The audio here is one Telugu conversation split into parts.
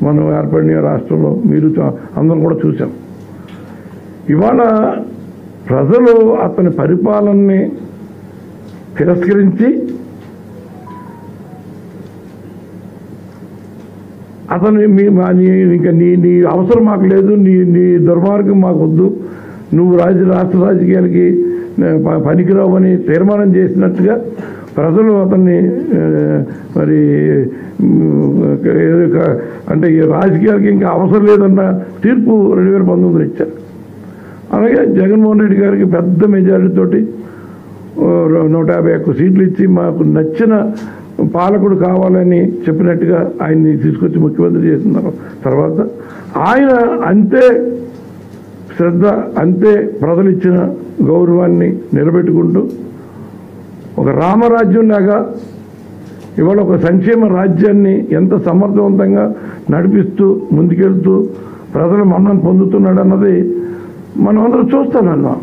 మనం ఏర్పడిన రాష్ట్రంలో మీరు చా- అందరం కూడా చూసాం ఇవాళ ప్రజలు అతని పరిపాలనని తిరస్కరించి అతను మీ మా- నీ ఇంకా నీ నీ అవసరం మాకు లేదు నీ నీ దుర్మార్గం మాకు వద్దు నువ్వు రాజ్య రాష్ట్ర రాజకీయాలకి ఆ, ప- పనికిరావని తీర్మానం చేసినట్టుగా ప్రజలు అతన్ని ఆ, మరి ఉమ్, ఏదో క- అంటే ఈ రాజకీయాలకి ఇంకా అవసరం లేదన్న తీర్పు రెండు వేల పంతొమ్మిదిలో ఇచ్చారు అలాగే జగన్మోహన్ రెడ్డి గారికి పెద్ద మెజారిటీతోటి ఓ ర- నూట యాభై ఒక్క సీట్లు ఇచ్చి మాకు నచ్చిన పాలకుడు కావాలని చెప్పినట్టుగా ఆయన్ని తీసుకొచ్చి ముఖ్యమంత్రి చేసిన తర్వాత ఆయన అంతే శ్రద్ధ అంతే ప్రజలు ఇచ్చిన గౌరవాన్ని నిలబెట్టుకుంటూ ఒక రామరాజ్యం లాగా ఇవాళ ఒక సంక్షేమ రాజ్యాన్ని ఎంత సమర్థవంతంగా నడిపిస్తూ ముందుకెళ్తూ ప్రజల మన్నను పొందుతున్నాడు అన్నది మనం అందరం చూస్తానన్నాం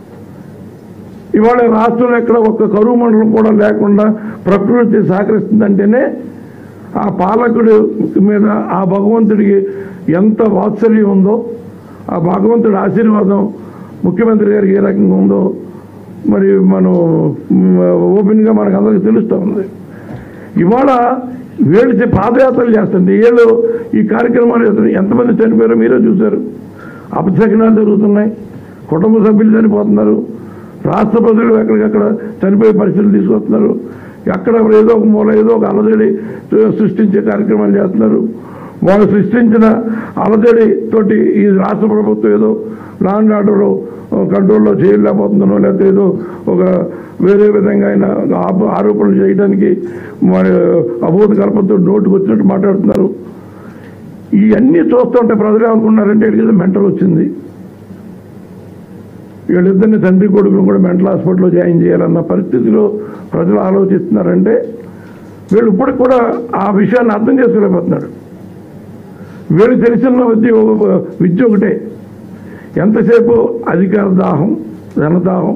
ఇవాళ రాష్ట్రంలో ఎక్కడ ఒక్క కరువు మండలం కూడా లేకుండా ప్రకృతి సహకరిస్తుందంటేనే ఆ పాలకుడు మీద ఆ భగవంతుడికి ఎంత వాత్సల్యం ఉందో ఆ భగవంతుడి ఆశీర్వాదం ముఖ్యమంత్రి గారికి ఏ రకంగా ఉందో మరి మనం మ్, ఓపెన్గా మనకు అందరికీ తెలుస్తూ ఉంది ఇవాళ వీళ్ళు చే- పాదయాత్రలు చేస్తుంది వీళ్ళు ఈ కార్యక్రమాలు చేస్తున్నారు. ఎంతమంది చనిపోయారో మీరే చూశారు అపశకనాలు జరుగుతున్నాయి కుటుంబ సభ్యులు చనిపోతున్నారు రాష్ట్ర ప్రజలు ఎక్కడికక్కడ చనిపోయే పరిస్థితులు తీసుకొస్తున్నారు ఎక్కడ ఏదో ఒక మూల ఏదో ఒక అలజడి సృష్టించే కార్యక్రమాలు చేస్తున్నారు వాళ్ళు సృష్టించిన అలజడి తోటి ఈ రాష్ట్ర ప్రభుత్వం ఏదో లాండ్ ఆర్డర్ కంట్రోల్లో చేయలేకపోతుందనో లేకపోతే ఏదో ఒక వేరే విధంగా అయినా ఆప- ఆరోపణలు చేయడానికి మరి అబోధ కల్పంతో నోటుకు వచ్చినట్టు మాట్లాడుతున్నారు ఇవన్నీ చూస్తుంటే ప్రజలు ఏమనుకున్నారంటే వీళ్ళకి మెంటల్ వచ్చింది వీళ్ళిద్దరిని తండ్రి కొడుకును కూడా మెంటల్ హాస్పిటల్లో జాయిన్ చేయాలన్న పరిస్థితిలో ప్రజలు ఆలోచిస్తున్నారంటే వీళ్ళు ఇప్పటికి కూడా ఆ విషయాన్ని అర్థం చేసుకోలేకపోతున్నాడు వీళ్ళకి తెలిసిన విద్య విద్య ఒకటే ఎంతసేపు అధికార దాహం ధనదాహం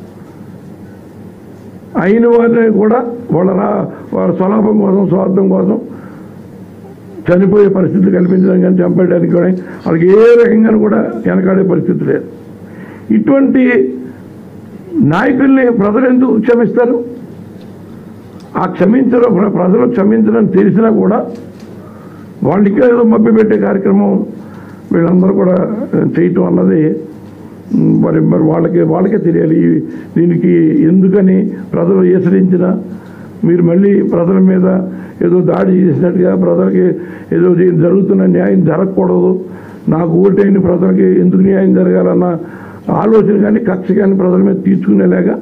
అయిన వారిని కూడా వాళ్ళ రా వాళ్ళ స్వలాభం కోసం స్వార్థం కోసం చనిపోయే పరిస్థితి కల్పించడం కానీ చంపేయడానికి కానీ వాళ్ళకి ఏ రకంగా కూడా వెనకాడే పరిస్థితి లేదు ఇటువంటి నాయకుల్ని ప్రజలు ఎందుకు క్షమిస్తారు ఆ క్షమించడం ప్ర- ప్రజలు క్షమించడం తెలిసినా కూడా వాళ్ళకి ఏదో మభ్యపెట్టే కార్యక్రమం వీళ్ళందరూ కూడా చేయటం అన్నది ఉమ్, మరి మరి వాళ్ళకి వాళ్ళకే తెలియాలి ఈ- దీనికి ఎందుకని ప్రజలు హెచ్చరించిన మీరు మళ్ళీ ప్రజల మీద ఏదో దాడి చేసినట్టుగా ప్రజలకి ఏదో జీ- జరుగుతున్న న్యాయం జరగకూడదు నాకు ఓటైన ప్రజలకి ఎందుకు న్యాయం జరగాలన్న ఆలోచన కానీ కక్ష కానీ ప్రజల మీద తీర్చుకునేలాగా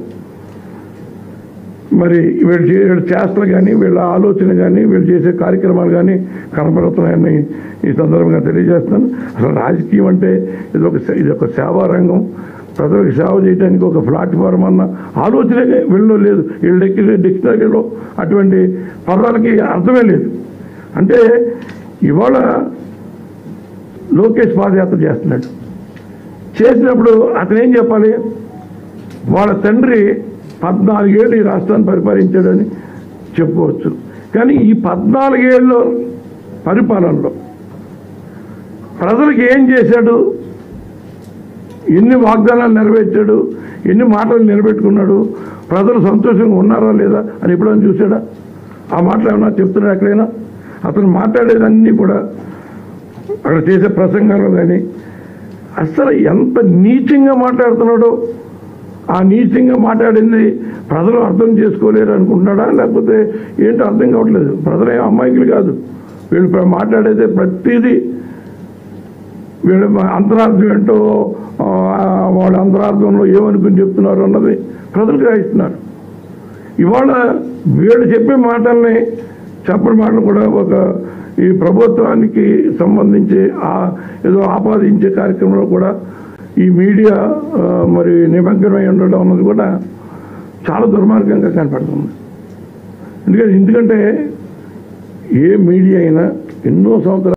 మరి వీళ్ళు చే- వీళ్ళ చేష్టలు కానీ వీళ్ళ ఆలోచన కానీ వీళ్ళు చేసే కార్యక్రమాలు కానీ కనపడుతున్నాయని ఈ సందర్భంగా తెలియజేస్తున్నాను అసలు రాజకీయం అంటే ఇది ఒక సే- ఇది ఒక సేవా రంగం ప్రజలకు సేవ చేయడానికి ఒక ప్లాట్ఫామ్ అన్న ఆలోచనే వీళ్ళలో లేదు వీళ్ళు ఎక్కిన డిక్షనరీలో అటువంటి పదాలకి అర్థమే లేదు అంటే ఇవాళ లోకేష్ పాదయాత్ర చేస్తున్నాడు చేసినప్పుడు అతను ఏం చెప్పాలి వాళ్ళ తండ్రి పద్నాలుగేళ్ళు ఈ రాష్ట్రాన్ని పరిపాలించాడని చెప్పుకోవచ్చు కానీ ఈ పద్నాలుగేళ్ళు పరిపాలనలో ప్రజలకు ఏం చేశాడు ఎన్ని వాగ్దానాలు నెరవేర్చాడు ఎన్ని మాటలు నిలబెట్టుకున్నాడు ప్రజలు సంతోషంగా ఉన్నారా లేదా అని ఎప్పుడైనా చూశాడా ఆ మాటలు ఏమన్నా చెప్తున్నాడు ఎక్కడైనా అతను మాట్లాడేదన్నీ కూడా అక్కడ చేసే ప్రసంగాలు కానీ అసలు ఎంత నీచంగా మాట్లాడుతున్నాడో ఆ నీచంగా మాట్లాడింది ప్రజలు అర్థం చేసుకోలేరు అనుకుంటున్నాడా లేకపోతే ఏంటో అర్థం కావట్లేదు ప్రజలు ఏం అమాయకులు కాదు వీళ్ళు ప్ర- మాట్లాడేది ప్రతిదీ వీళ్ళ అంతరార్థం ఏంటో ఆ, వాళ్ళ అంతరార్థంలో ఏమనుకుని చెప్తున్నారు అన్నది ప్రజలు గ్రహిస్తున్నారు ఇవాళ వీళ్ళు చెప్పే మాటల్ని చెప్పని మాటలు కూడా ఒక ఈ ప్రభుత్వానికి సంబంధించి ఆ ఏదో ఆపాదించే కార్యక్రమంలో కూడా ఈ మీడియా ఆ, మరి నిమగ్నమై ఉండడం అన్నది కూడా చాలా దుర్మార్గంగా కనపడుతుంది ఎందుకంటే ఎందుకంటే ఏ మీడియా అయినా ఎన్నో సంవత్సరాలు